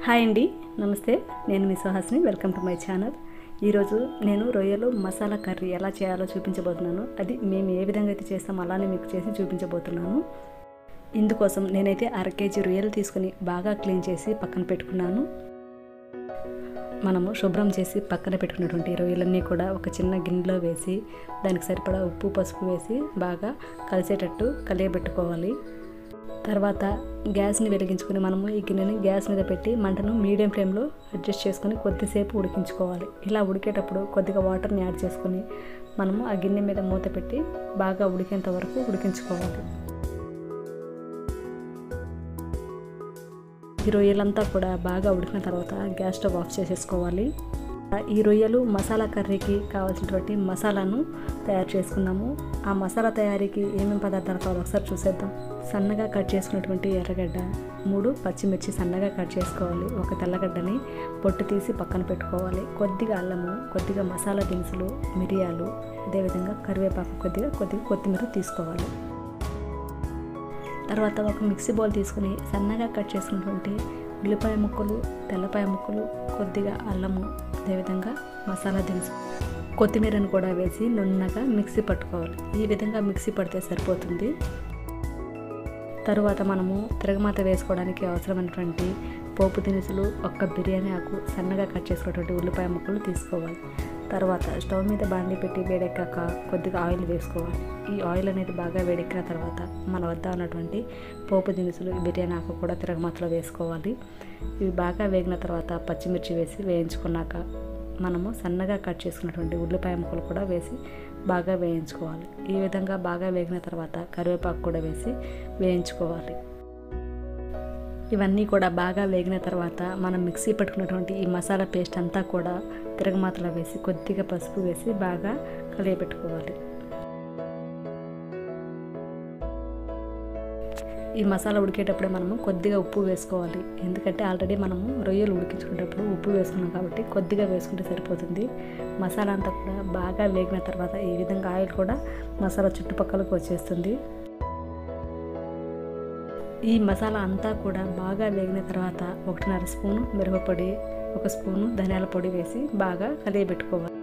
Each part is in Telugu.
హాయ్ అండి నమస్తే నేను మీ సుహాస్ని వెల్కమ్ టు మై ఛానల్ ఈరోజు నేను రొయ్యలు మసాలా కర్రీ ఎలా చేయాలో చూపించబోతున్నాను అది మేము ఏ విధంగా అయితే చేస్తామో అలానే మీకు చేసి చూపించబోతున్నాను ఇందుకోసం నేనైతే అర కేజీ రొయ్యలు తీసుకుని బాగా క్లీన్ చేసి పక్కన పెట్టుకున్నాను మనము శుభ్రం చేసి పక్కన పెట్టుకున్నటువంటి రొయ్యలన్నీ కూడా ఒక చిన్న గిన్నెలో వేసి దానికి సరిపడా ఉప్పు పసుపు వేసి బాగా కలిసేటట్టు కలియబెట్టుకోవాలి తర్వాత గ్యాస్ని వెలిగించుకొని మనము ఈ గిన్నెని గ్యాస్ మీద పెట్టి మంటను మీడియం ఫ్లేమ్లో అడ్జస్ట్ చేసుకొని కొద్దిసేపు ఉడికించుకోవాలి ఇలా ఉడికేటప్పుడు కొద్దిగా వాటర్ని యాడ్ చేసుకొని మనము ఆ గిన్నె మీద మూత పెట్టి బాగా ఉడికేంత వరకు ఉడికించుకోవాలి ఈ రొయ్యలంతా కూడా బాగా ఉడికిన తర్వాత గ్యాస్ స్టవ్ ఆఫ్ చేసేసుకోవాలి ఈ రొయ్యలు మసాలా కర్రీకి కావాల్సినటువంటి మసాలాను తయారు చేసుకున్నాము ఆ మసాలా తయారీకి ఏమేమి పదార్థాలు కావాలో ఒకసారి చూసేద్దాం సన్నగా కట్ చేసుకున్నటువంటి ఎర్రగడ్డ మూడు పచ్చిమిర్చి సన్నగా కట్ చేసుకోవాలి ఒక తెల్లగడ్డని పొట్టు తీసి పక్కన పెట్టుకోవాలి కొద్దిగా అల్లము కొద్దిగా మసాలా దినుసులు మిరియాలు అదేవిధంగా కరివేపాకు కొద్దిగా కొద్దిగా కొత్తిమీర తీసుకోవాలి తర్వాత ఒక మిక్సీ బౌల్ తీసుకుని సన్నగా కట్ చేసుకున్నటువంటి ఉల్లిపాయ ముక్కలు తెల్లపాయ ముక్కలు కొద్దిగా అల్లము అదేవిధంగా మసాలా దినుసు కొత్తిమీరను కూడా వేసి నున్నగా మిక్సీ పట్టుకోవాలి ఈ విధంగా మిక్సీ పడితే సరిపోతుంది తరువాత మనము తిరగమాత వేసుకోవడానికి అవసరమైనటువంటి పోపు దినుసులు ఒక్క బిర్యానీ ఆకు సన్నగా కట్ చేసుకున్నటువంటి ఉల్లిపాయ ముక్కలు తీసుకోవాలి తర్వాత స్టవ్ మీద బాండి పెట్టి వేడెక్కాక కొద్దిగా ఆయిల్ వేసుకోవాలి ఈ ఆయిల్ అనేది బాగా వేడెక్కిన తర్వాత మన వద్ద ఉన్నటువంటి పోపు దినుసులు బిర్యానీ ఆకు కూడా తిరగమాతలో వేసుకోవాలి ఇవి బాగా వేగిన తర్వాత పచ్చిమిర్చి వేసి వేయించుకున్నాక మనము సన్నగా కట్ చేసుకున్నటువంటి ఉల్లిపాయ ముక్కలు కూడా వేసి బాగా వేయించుకోవాలి ఈ విధంగా బాగా వేగిన తర్వాత కరివేపాకు కూడా వేసి వేయించుకోవాలి ఇవన్నీ కూడా బాగా వేగిన తర్వాత మనం మిక్సీ పట్టుకున్నటువంటి ఈ మసాలా పేస్ట్ అంతా కూడా తిరగమాతలో వేసి కొద్దిగా పసుపు వేసి బాగా కలియబెట్టుకోవాలి ఈ మసాలా ఉడికేటప్పుడే మనము కొద్దిగా ఉప్పు వేసుకోవాలి ఎందుకంటే ఆల్రెడీ మనము రొయ్యలు ఉడికించుకునేటప్పుడు ఉప్పు వేసుకున్నాం కాబట్టి కొద్దిగా వేసుకుంటే సరిపోతుంది మసాలా అంతా కూడా బాగా వేగిన తర్వాత ఈ విధంగా ఆయిల్ కూడా మసాలా చుట్టుపక్కలకు వచ్చేస్తుంది ఈ మసాలా అంతా కూడా బాగా వేగిన తర్వాత ఒకటిన్నర స్పూను మిరపపొడి ఒక స్పూను ధనియాల పొడి వేసి బాగా కలియబెట్టుకోవాలి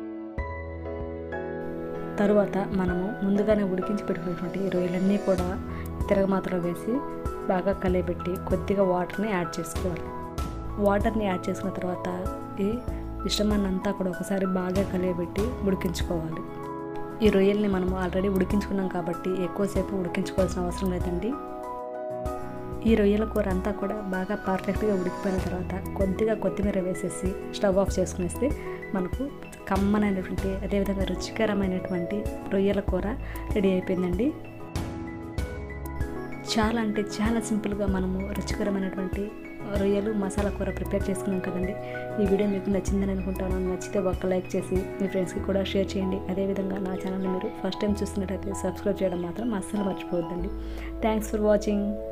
తరువాత మనము ముందుగానే ఉడికించి పెట్టుకున్నటువంటి రొయ్యలన్నీ కూడా తిరగమాతలో వేసి బాగా కలియబెట్టి కొద్దిగా వాటర్ని యాడ్ చేసుకోవాలి వాటర్ని యాడ్ చేసుకున్న తర్వాత ఈ మిశ్రమాన్ని అంతా కూడా ఒకసారి బాగా కలియబెట్టి ఉడికించుకోవాలి ఈ రొయ్యల్ని మనము ఆల్రెడీ ఉడికించుకున్నాం కాబట్టి ఎక్కువసేపు ఉడికించుకోవాల్సిన అవసరం లేదండి ఈ రొయ్యల కూర అంతా కూడా బాగా పర్ఫెక్ట్గా ఉడికిపోయిన తర్వాత కొద్దిగా కొత్తిమీర వేసేసి స్టవ్ ఆఫ్ చేసుకునేస్తే మనకు కమ్మనైనటువంటి అదేవిధంగా రుచికరమైనటువంటి రొయ్యల కూర రెడీ అయిపోయిందండి చాలా అంటే చాలా సింపుల్గా మనము రుచికరమైనటువంటి రొయ్యలు మసాలా కూర ప్రిపేర్ చేసుకున్నాం కదండి ఈ వీడియో మీకు నచ్చిందని అనుకుంటాను నచ్చితే ఒక్క లైక్ చేసి మీ ఫ్రెండ్స్కి కూడా షేర్ చేయండి అదేవిధంగా నా ఛానల్ని మీరు ఫస్ట్ టైం చూస్తున్నట్టయితే సబ్స్క్రైబ్ చేయడం మాత్రం అస్సలు మర్చిపోవద్దండి థ్యాంక్స్ ఫర్ వాచింగ్